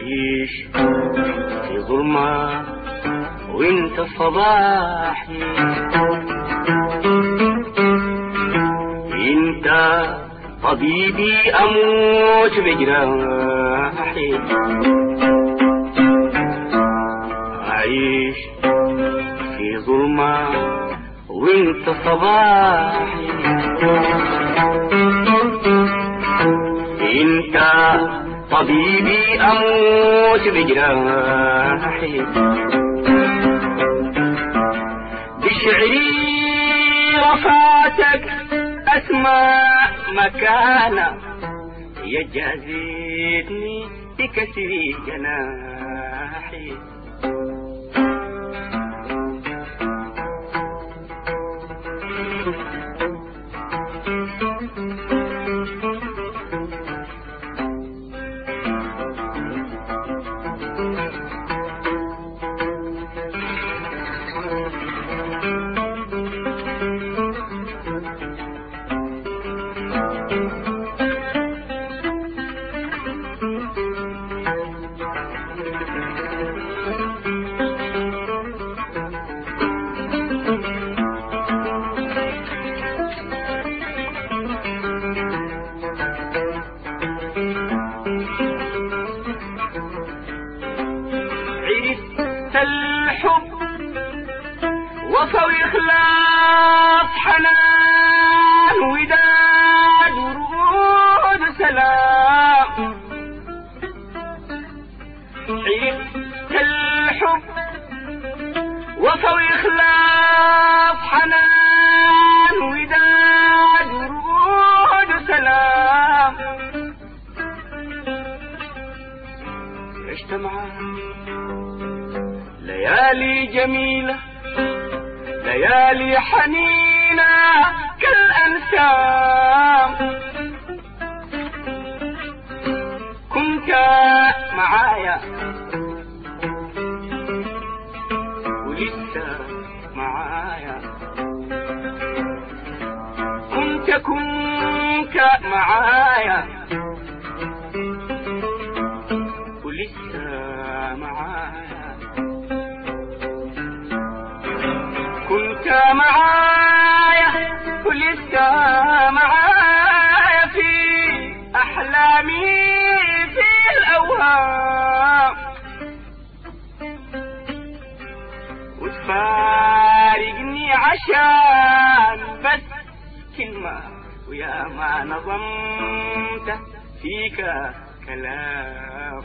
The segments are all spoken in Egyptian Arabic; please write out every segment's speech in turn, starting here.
عيش في ظلمة وانت صباحي انت طبيبي اموت بجراحي اعيش في ظلمة وانت صباحي انت طبيبي اموت بجراحي بشعري رفعتك اسمع مكانه يجازيتني بكسر جناحي عرفت الحب وفى وإخلاص حنان وداد ورود سلام عرفت الحب وفى وإخلاص حنان وداد ورود سلام اجتمعت ليالي جميلة ليالي حنينة كالأنسام كنت معايا ولسه معايا كنت كنت معايا ولسه معايا كنت معايا ولسه معايا في أحلامي في الأوهام وتفارقني عشان بس كلمة ويا ما نظمت فيك كلام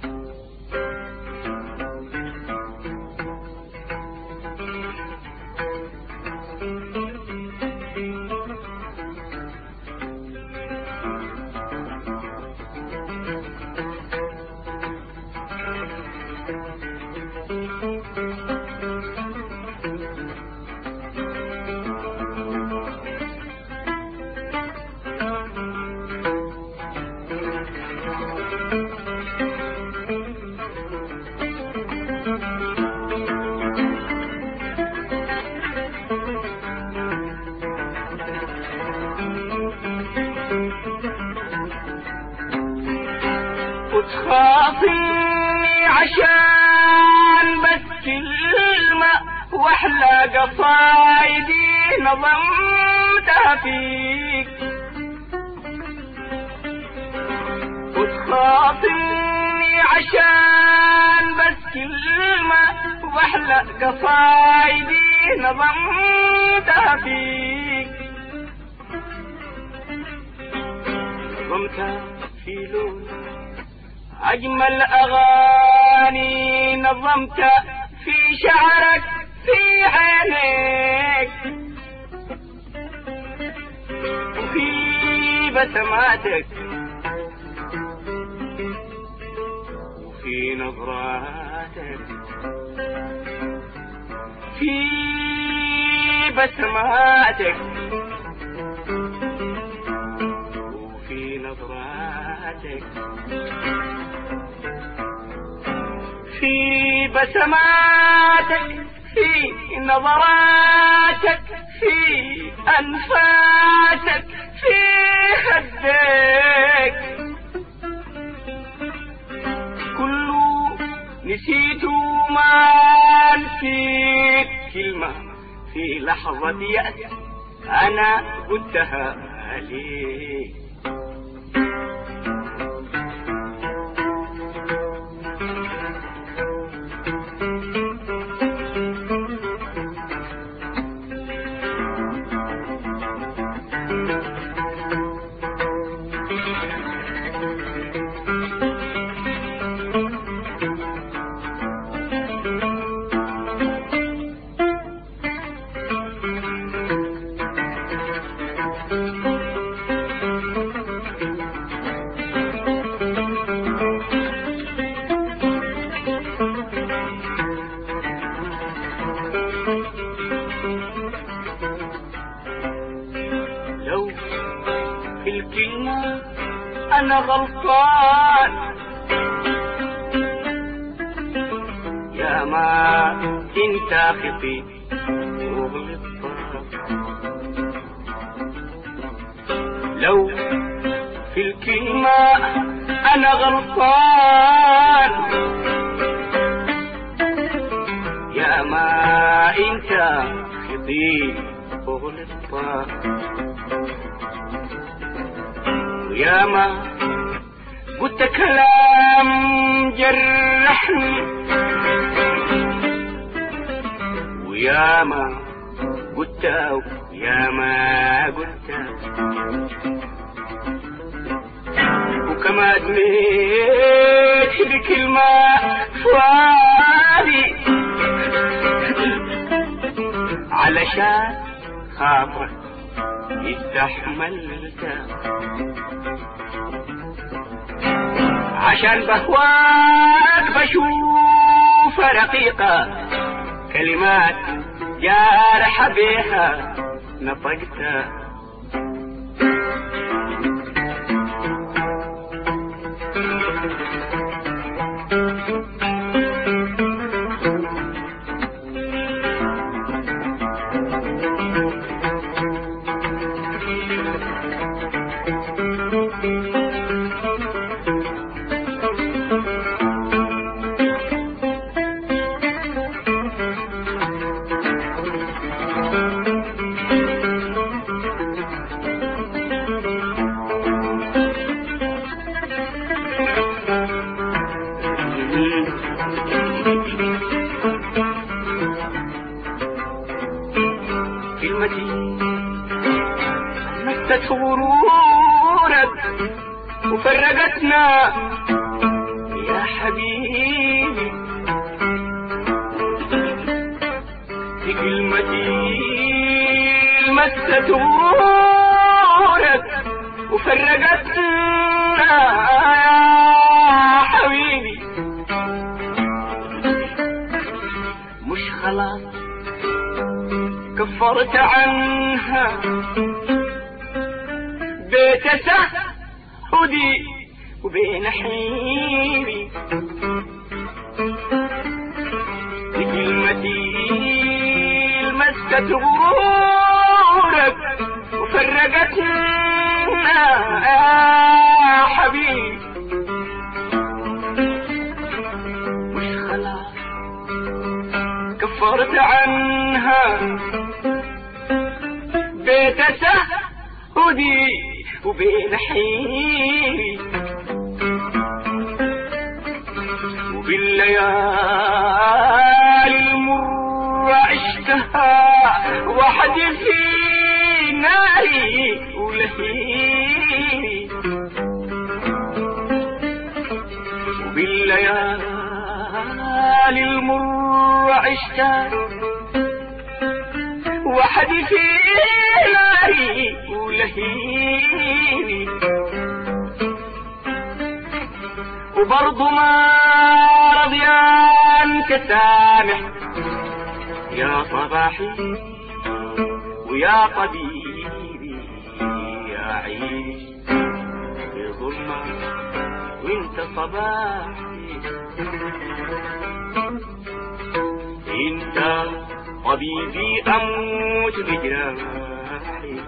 وتخاصمني عشان بس كلمة واحلى قصايدي نظمتها فيك وتخاصمني عشان بس كلمة واحلى قصايدي نظمتها فيك نظمتها في لون أجمل أغاني نظمت في شعرك في عينيك وفي بسماتك وفي نظراتك في بسماتك وفي نظراتك في بسماتك في نظراتك في أنفاسك في خدك كل نسيت ما نسيت كلمة في لحظة يأس أنا قلتها عليك لو في الكلمة أنا غلطان يا ما انت خطي وغلطان لو في الكلمة أنا غلطان يا ما انت خطي وغلطان ويا ما قلت كلام جرحني ويا ما قلت يا ما قلت وكما ادميت بكلمة فاضي علشان خاطرك استحملت عشان بهواك بشوف رقيقة كلمات جارح بيها نطقت كلمتي مست غرورك وفرقتنا يا حبيبي في كلمتي مست غرورك وفرقتنا يا حبيبي مش خلاص كفرت عنها بيت سهودي وبين حيري بكلمتي مسكت غرورك وفرقتنا يا حبيبي مش خلاص كفرت عنها بيت سهودي وبين حيري وبالليالي المرة عشتها وحدي في ناري ولهيري وبالليالي المرة عشتها وحدي في ناري ولهيني وبرضه ما رضيان تسامح يا صباحي ويا طبيبي يا عيش في ظلمة وانت صباحي انت طبيبي اموت بجراحي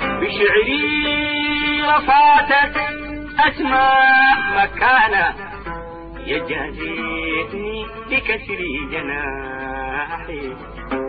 بشعري رفعتك اسماء مكانه يجازيني بكسر جناحي